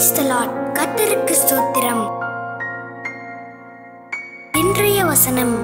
Praise the Lord. கர்த்தருக்கு ஸ்தோத்திரம் இன்றைய வசனம்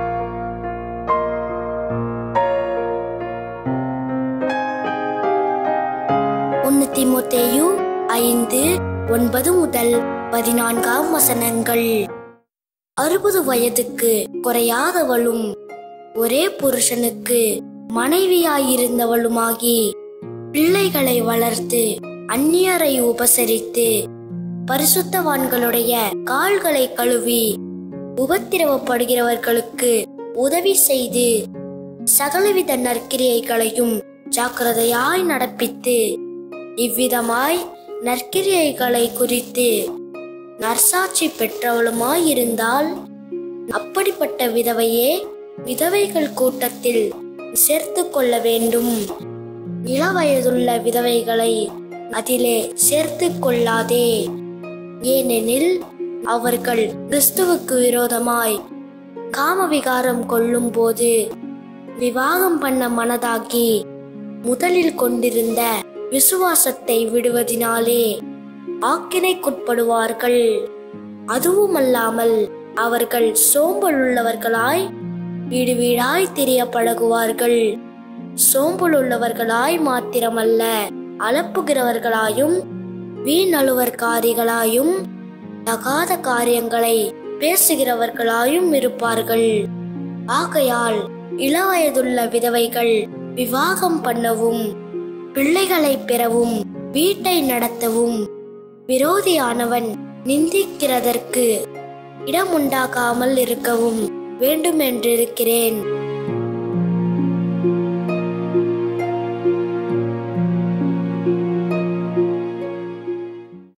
ஒன்னு தீமோத்தேயு ஐந்து ஒன்பது முதல் பதினான்காம் வசனங்கள் அறுபது வயதுக்கு குறையாதவளும் ஒரே புருஷனுக்கு மனைவியாயிருந்தவளுமாகி பிள்ளைகளை வளர்த்து அந்நியரை உபசரித்து பரிசுத்தவான்களுடைய கால்களை கழுவி உபத்திரவப்படுகிறவர்களுக்கு உதவி செய்து சகலவித நற்கிரியைகளையும் ஜாக்கிரதையாய் நடப்பித்து இவ்விதமாய் நற்கிரியைகளை குறித்து நற்சாட்சி பெற்றவளுமாயிருந்தால் அப்படிப்பட்ட விதவையே விதவைகள் கூட்டத்தில் சேர்த்து கொள்ள வேண்டும் இளவயதுள்ள விதவைகளை அதிலே சேர்த்து கொள்ளாதே ஏனெனில் அவர்கள் கிறிஸ்துவுக்கு விரோதமாய் காமவிகாரம் கொள்ளும் போது விவாகம் பண்ண மனதாகி முதலில் கொண்டிருந்த விசுவாசத்தை விடுவதினாலே ஆக்கினைக்குட்படுவார்கள் அதுவுமல்லாமல் அவர்கள் சோம்பலுள்ளவர்களாய் வீடு வீடாய் திரிய பழகுவார்கள் சோம்பலுள்ளவர்களாய் மாத்திரமல்ல அலப்புகிறவர்களாயும் வீணழுவற்காரிகளாயும் தகாத காரியங்களை பேசுகிறவர்களாயும் இருப்பார்கள் ஆகையால் இளவயதுள்ள விதவைகள் விவாகம் பண்ணவும் பிள்ளைகளை பெறவும் வீட்டை நடத்தவும் விரோதியானவன் நிந்திக்கிறதற்கு இடமுண்டாகாமல் இருக்கவும் வேண்டுமென்றிருக்கிறேன்